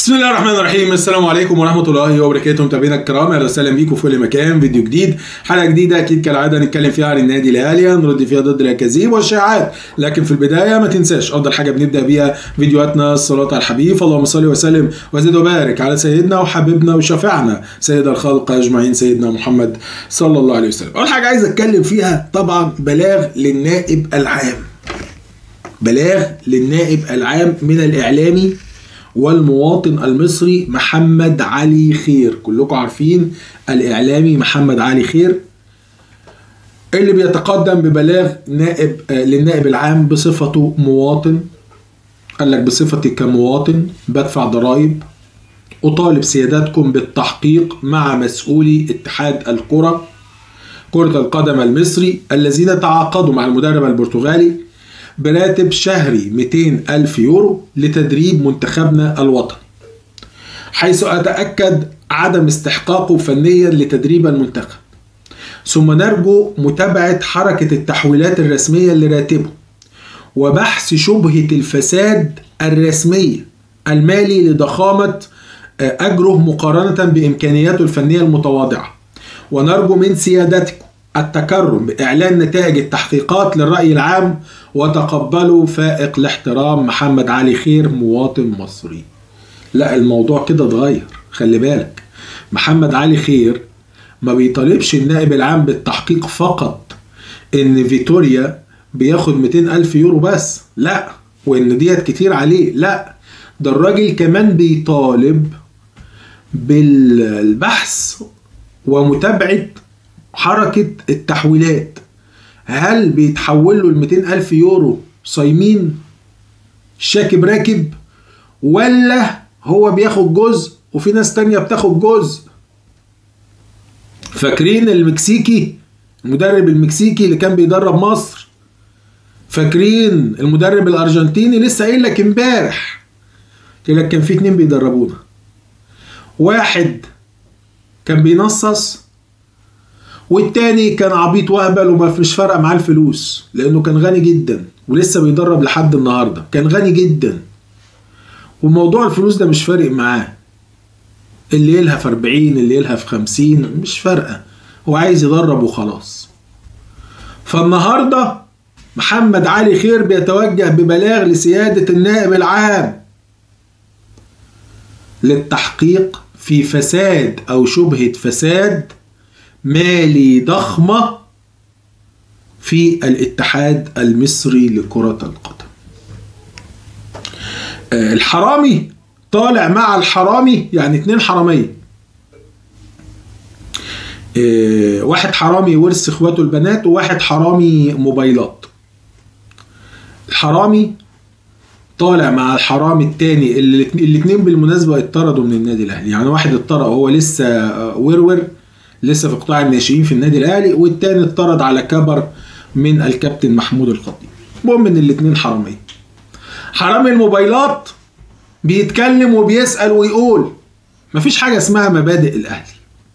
بسم الله الرحمن الرحيم السلام عليكم ورحمه الله وبركاته متابعينا الكرام اهلا وسهلا بيكم في كل مكان فيديو جديد حلقه جديده اكيد كالعاده نتكلم فيها عن النادي الاهلي هنرد فيها ضد الاكاذيب والشائعات لكن في البدايه ما تنساش افضل حاجه بنبدا بيها فيديوهاتنا الصلاه على الحبيب اللهم صل وسلم وزد وبارك على سيدنا وحبيبنا وشفيعنا سيد الخلق اجمعين سيدنا محمد صلى الله عليه وسلم اول حاجه عايز اتكلم فيها طبعا بلاغ للنائب العام بلاغ للنائب العام من الاعلامي والمواطن المصري محمد علي خير كلكم عارفين الاعلامي محمد علي خير اللي بيتقدم ببلاغ نائب آه للنائب العام بصفته مواطن قال لك بصفتي كمواطن بدفع ضرائب أطالب سيادتكم بالتحقيق مع مسؤولي اتحاد الكرة كرة القدم المصري الذين تعاقدوا مع المدرب البرتغالي براتب شهري 200 ألف يورو لتدريب منتخبنا الوطني حيث أتأكد عدم استحقاقه فنيا لتدريب المنتخب ثم نرجو متابعة حركة التحويلات الرسمية لراتبه وبحث شبهة الفساد الرسمية المالي لضخامة أجره مقارنة بإمكانياته الفنية المتواضعة ونرجو من سيادتكم التكرم بإعلان نتائج التحقيقات للرأي العام وتقبلوا فائق الاحترام محمد علي خير مواطن مصري لا الموضوع كده اتغير خلي بالك محمد علي خير ما بيطالبش النائب العام بالتحقيق فقط ان فيتوريا بياخد 200 ألف يورو بس لا وان ديت كتير عليه لا ده الراجل كمان بيطالب بالبحث ومتابعة حركة التحويلات هل بيتحول له ال 200 ألف يورو صايمين شاكب راكب ولا هو بياخد جزء وفي ناس تانية بتاخد جزء فاكرين المكسيكي المدرب المكسيكي اللي كان بيدرب مصر فاكرين المدرب الارجنتيني لسه قايل لك امبارح قلت لك كان في اتنين بيدربونا واحد كان بينصص والتاني كان عبيط وهبل وما مش فارقه معاه الفلوس لانه كان غني جدا ولسه بيدرب لحد النهارده كان غني جدا وموضوع الفلوس ده مش فارق معاه اللي يلها في 40 اللي يلها في 50 مش فارقه هو عايز يدرب وخلاص فالنهارده محمد علي خير بيتوجه ببلاغ لسياده النائب العام للتحقيق في فساد او شبهه فساد مالي ضخمة في الاتحاد المصري لكرة القدم الحرامي طالع مع الحرامي يعني اتنين حرامية واحد حرامي ورث اخواته البنات وواحد حرامي موبايلات الحرامي طالع مع الحرامي التاني اللي الاتنين بالمناسبة اتطردوا من النادي الاهلي يعني واحد اتطرد وهو لسه ورور لسه في قطاع الناشئين في النادي الاهلي والتاني اتطرد على كبر من الكابتن محمود الخطيب المهم ان الاتنين حراميه حرامي الموبايلات بيتكلم وبيسال ويقول مفيش حاجه اسمها مبادئ الاهلي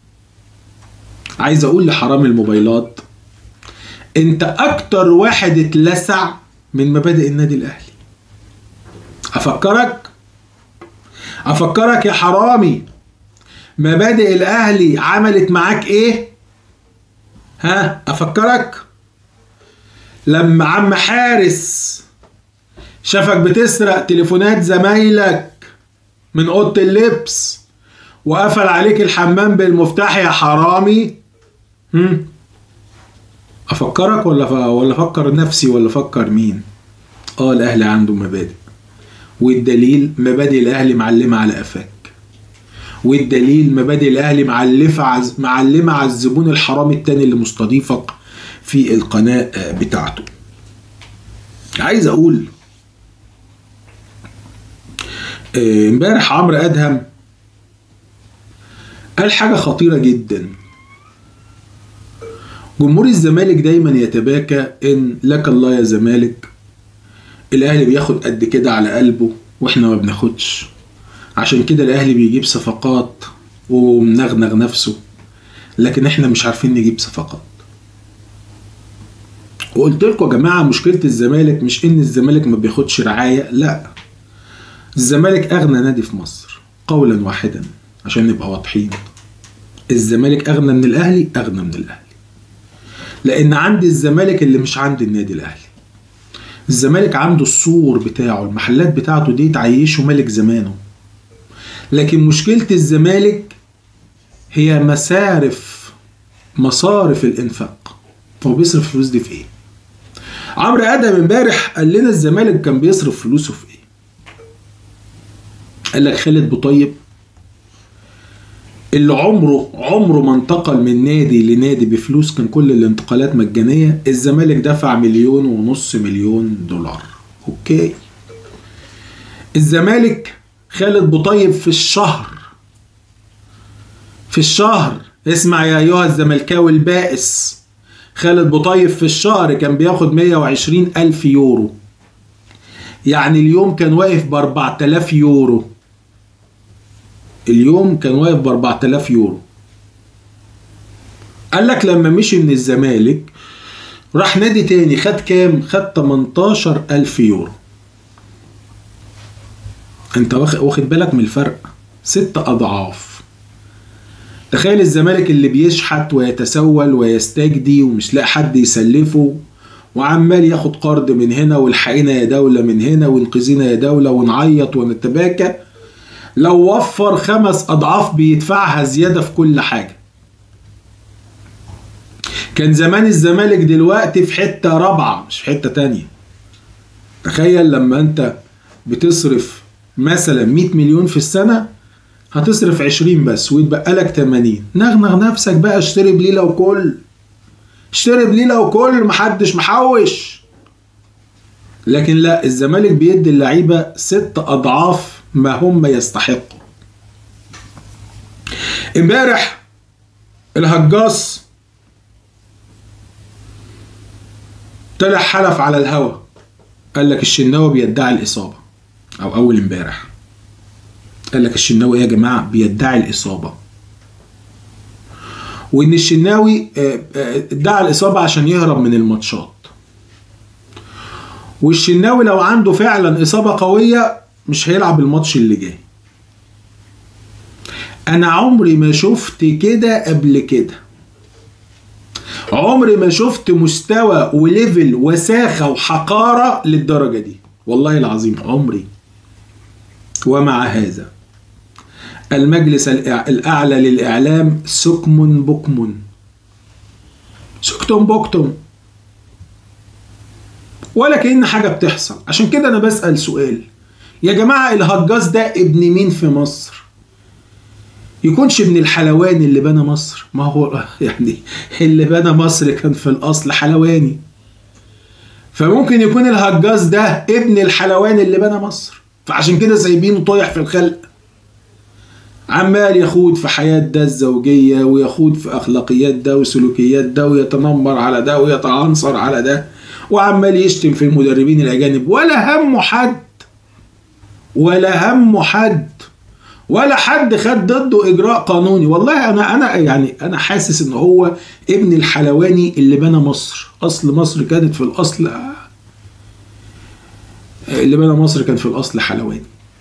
عايز اقول لحرامي الموبايلات انت اكتر واحد اتلسع من مبادئ النادي الاهلي افكرك افكرك يا حرامي مبادئ الاهلي عملت معاك ايه ها افكرك لما عم حارس شافك بتسرق تليفونات زمايلك من اوضه اللبس وقفل عليك الحمام بالمفتاح يا حرامي هم افكرك ولا ف... ولا افكر نفسي ولا افكر مين اه الاهلي عنده مبادئ والدليل مبادئ الاهلي معلمه على قفاك والدليل مبادئ الاهلي معلفه عز معلمه على الزبون الحرامي التاني اللي مستضيفك في القناه بتاعته عايز اقول امبارح عمرو ادهم قال حاجه خطيره جدا جمهور الزمالك دايما يتباكى ان لك الله يا زمالك الاهلي بياخد قد كده على قلبه واحنا ما بناخدش عشان كده الاهلي بيجيب صفقات ومنغنغ نفسه لكن احنا مش عارفين نجيب صفقات وقلت لكم يا جماعه مشكله الزمالك مش ان الزمالك ما بياخدش رعايه لا الزمالك اغنى نادي في مصر قولا واحدا عشان نبقى واضحين الزمالك اغنى من الاهلي اغنى من الاهلي لان عندي الزمالك اللي مش عند النادي الاهلي الزمالك عنده السور بتاعه المحلات بتاعته دي تعيشه ملك زمانه لكن مشكلة الزمالك هي مسارف مصارف الانفاق هو بيصرف الفلوس دي في ايه عمرو ادم امبارح قال لنا الزمالك كان بيصرف فلوسه في ايه قال لك خالد بوطيب اللي عمره عمره ما انتقل من نادي لنادي بفلوس كان كل الانتقالات مجانية الزمالك دفع مليون ونص مليون دولار اوكي الزمالك خالد بوطيب في الشهر في الشهر اسمع يا ايها الزملكاوي البائس خالد بوطيب في الشهر كان بياخد 120 ألف يورو يعني اليوم كان واقف ب 4000 يورو اليوم كان واقف ب 4000 يورو قال لك لما مشي من الزمالك راح نادي تاني خد كام خد 18000 يورو انت واخد بالك من الفرق ست اضعاف تخيل الزمالك اللي بيشحت ويتسول ويستجدي ومش لاقي حد يسلفه وعمال ياخد قرض من هنا والحقينا يا دولة من هنا وانقذينا يا دولة ونعيط ونتباكى لو وفر خمس أضعاف بيدفعها زيادة في كل حاجة كان زمان الزمالك دلوقتي في حتة رابعة مش في حتة تانية تخيل لما انت بتصرف مثلا 100 مليون في السنة هتصرف 20 بس ويتبقى لك 80 نغنغ نفسك بقى اشتري بليلة وكل اشتري بليلة وكل محدش محوش لكن لا الزمالك بيدي اللعيبة ست أضعاف ما هم يستحقوا امبارح الهجاص طلع حلف على الهوا قال لك الشناوي بيدعي الإصابة أو أول امبارح قال لك الشناوي يا جماعة بيدعي الإصابة وإن الشناوي ادعى الإصابة عشان يهرب من الماتشات والشناوي لو عنده فعلا إصابة قوية مش هيلعب الماتش اللي جاي انا عمري ما شفت كده قبل كده عمري ما شفت مستوى وليفل وساخة وحقارة للدرجة دي والله العظيم عمري ومع هذا المجلس الأعلى للإعلام سكم بكم سكتم بكتم ولا كأن حاجة بتحصل عشان كده أنا بسأل سؤال يا جماعة الهجاص ده ابن مين في مصر يكونش ابن الحلواني اللي بنى مصر ما هو يعني اللي بنى مصر كان في الأصل حلواني فممكن يكون الهجاص ده ابن الحلواني اللي بنى مصر فعشان كده سايبينه طايح في الخلق عمال يخوض في حياة ده الزوجية ويخوض في أخلاقيات ده وسلوكيات ده ويتنمر على ده ويتعنصر على ده وعمال يشتم في المدربين الأجانب ولا همه حد ولا همه حد ولا حد خد ضده اجراء قانوني والله انا انا يعني انا حاسس ان هو ابن الحلواني اللي بنى مصر اصل مصر كانت في الاصل اللي بنى مصر كان في الاصل حلواني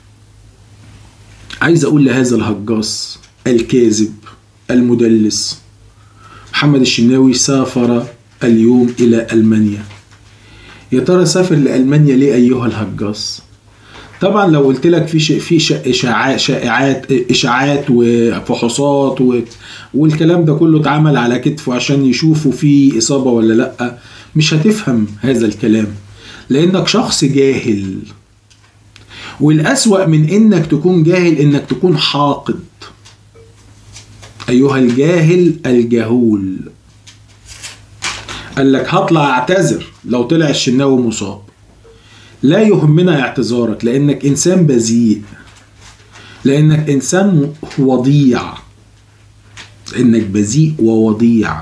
عايز اقول لهذا الهجاص الكاذب المدلس محمد الشناوي سافر اليوم الى المانيا يا ترى سافر لالمانيا ليه ايها الهجاص طبعا لو قلت لك في شيء في اشاعات شائعات اشاعات وفحوصات و... والكلام ده كله اتعمل على كتفه عشان يشوفوا في اصابه ولا لا مش هتفهم هذا الكلام لانك شخص جاهل والاسوا من انك تكون جاهل انك تكون حاقد ايها الجاهل الجهول قال لك هطلع اعتذر لو طلع الشناوي مصاب لا يهمنا اعتذارك لانك انسان بذيء لانك انسان وضيع انك بذيء ووضيع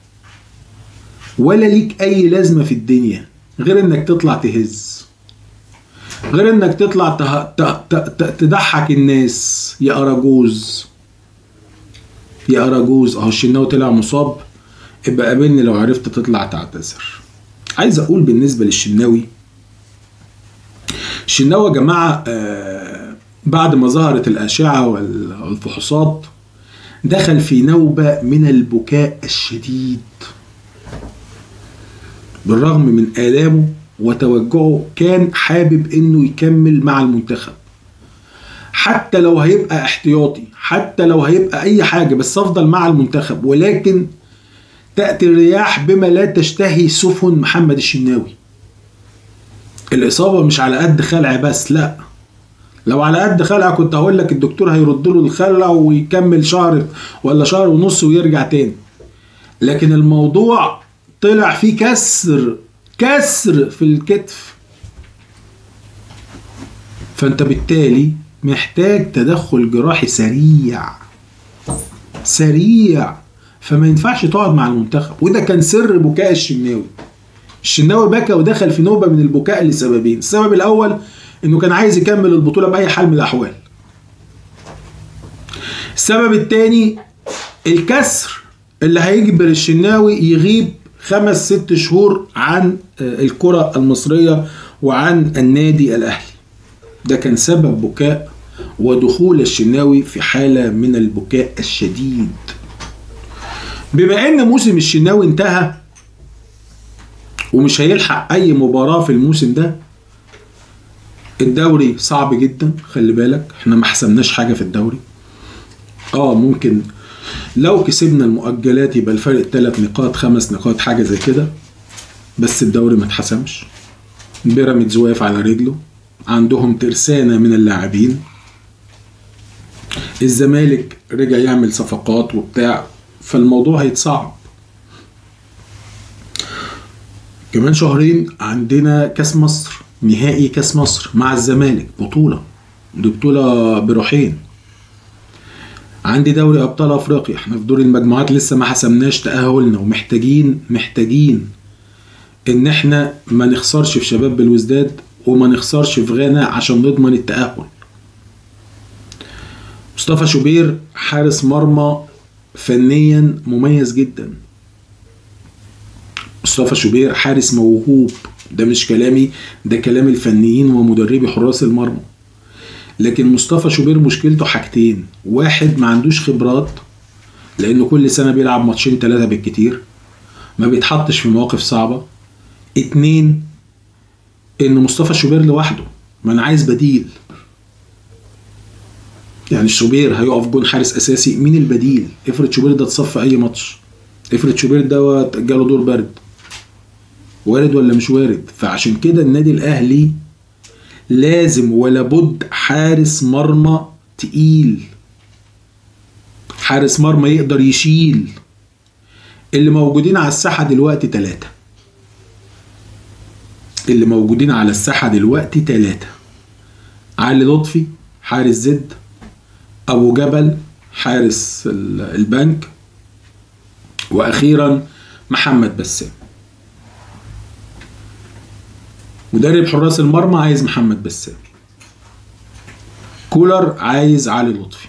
ولا ليك اي لازمه في الدنيا غير انك تطلع تهز غير انك تطلع ته... ت... ت... تضحك الناس يا اراجوز يا اراجوز اهو الشناوي طلع مصاب ابقى قابلني لو عرفت تطلع تعتذر عايز اقول بالنسبه للشناوي الشناوي يا جماعه آه بعد ما ظهرت الأشعة والفحوصات دخل في نوبة من البكاء الشديد بالرغم من آلامه وتوجعه كان حابب انه يكمل مع المنتخب حتى لو هيبقى احتياطي حتى لو هيبقى اي حاجة بس افضل مع المنتخب ولكن تأتي الرياح بما لا تشتهي سفن محمد الشناوي الإصابة مش على قد خلع بس لا لو على قد خلع كنت هقول لك الدكتور هيرد له الخلع ويكمل شهر ولا شهر ونص ويرجع تاني لكن الموضوع طلع فيه كسر كسر في الكتف فانت بالتالي محتاج تدخل جراحي سريع سريع فما ينفعش تقعد مع المنتخب وده كان سر بكاء الشناوي الشناوي بكى ودخل في نوبه من البكاء لسببين السبب الاول انه كان عايز يكمل البطوله باي حال من الاحوال السبب الثاني الكسر اللي هيجبر الشناوي يغيب خمس ست شهور عن الكرة المصرية وعن النادي الأهلي ده كان سبب بكاء ودخول الشناوي في حالة من البكاء الشديد بما ان موسم الشناوي انتهى ومش هيلحق اي مباراة في الموسم ده الدوري صعب جدا خلي بالك احنا ما حسمناش حاجة في الدوري اه ممكن لو كسبنا المؤجلات يبقى الفرق ثلاث نقاط خمس نقاط حاجة زي كده بس الدوري ما اتحسمش بيراميدز واقف على رجله عندهم ترسانة من اللاعبين الزمالك رجع يعمل صفقات وبتاع فالموضوع هيتصعب كمان شهرين عندنا كاس مصر نهائي كاس مصر مع الزمالك بطولة دي بطولة بروحين عندي دوري ابطال افريقيا احنا في دور المجموعات لسه ما حسمناش تاهلنا ومحتاجين محتاجين ان احنا ما نخسرش في شباب بالوزداد وما نخسرش في غانا عشان نضمن التاهل مصطفى شوبير حارس مرمى فنيا مميز جدا مصطفى شوبير حارس موهوب ده مش كلامي ده كلام الفنيين ومدربي حراس المرمى لكن مصطفى شوبير مشكلته حاجتين واحد ما عندوش خبرات لانه كل سنه بيلعب ماتشين ثلاثه بالكتير ما بيتحطش في مواقف صعبه اتنين ان مصطفى شوبير لوحده ما انا عايز بديل يعني شوبير هيقف جون حارس اساسي مين البديل افرض شوبير ده اتصف اي ماتش افرض شوبير دوت جاله دور برد وارد ولا مش وارد فعشان كده النادي الاهلي لازم ولا بد حارس مرمى تقيل حارس مرمى يقدر يشيل اللي موجودين على الساحة دلوقتي ثلاثة اللي موجودين على الساحة دلوقتي ثلاثة علي لطفي حارس زد أبو جبل حارس البنك وأخيرا محمد بسام مدرب حراس المرمى عايز محمد بسام كولر عايز علي لطفي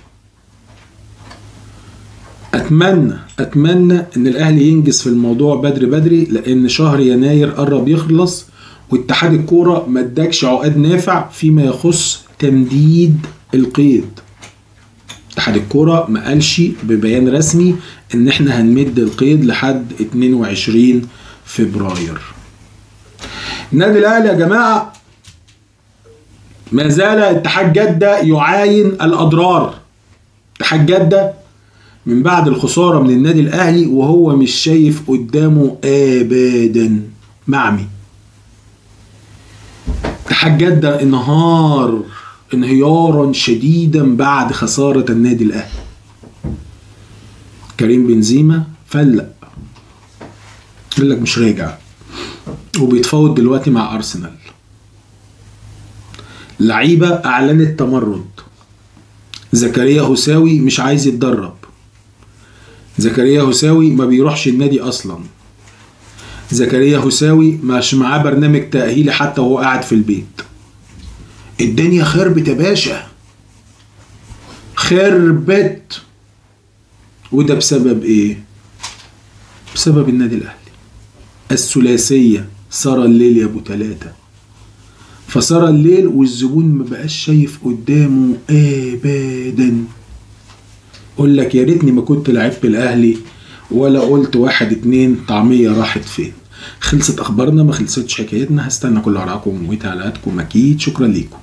اتمنى اتمنى ان الاهلي ينجز في الموضوع بدري بدري لان شهر يناير قرب يخلص واتحاد الكوره ما ادكش عقاد نافع فيما يخص تمديد القيد اتحاد الكوره ما قالش ببيان رسمي ان احنا هنمد القيد لحد 22 فبراير النادي الاهلي يا جماعه ما زال اتحاد جده يعاين الاضرار اتحاد جده من بعد الخساره من النادي الاهلي وهو مش شايف قدامه ابدا معمي اتحاد جده انهار انهيارا شديدا بعد خساره النادي الاهلي كريم بنزيما فلق قال لك مش راجع وبيتفاوض دلوقتي مع ارسنال لعيبه اعلنت تمرد زكريا هساوي مش عايز يتدرب زكريا هساوي ما بيروحش النادي اصلا زكريا هساوي مش معاه برنامج تأهيلي حتى وهو قاعد في البيت الدنيا خربت يا باشا خربت وده بسبب ايه بسبب النادي الاهلي الثلاثيه سارة الليل يا ابو تلاتة فصار الليل والزبون ما بقاش شايف قدامه ابدا اقول لك يا ريتني ما كنت لعبت الاهلي ولا قلت واحد اتنين طعميه راحت فين خلصت اخبارنا ما خلصتش حكايتنا هستنى كل ارائكم وتعليقاتكم اكيد شكرا ليكم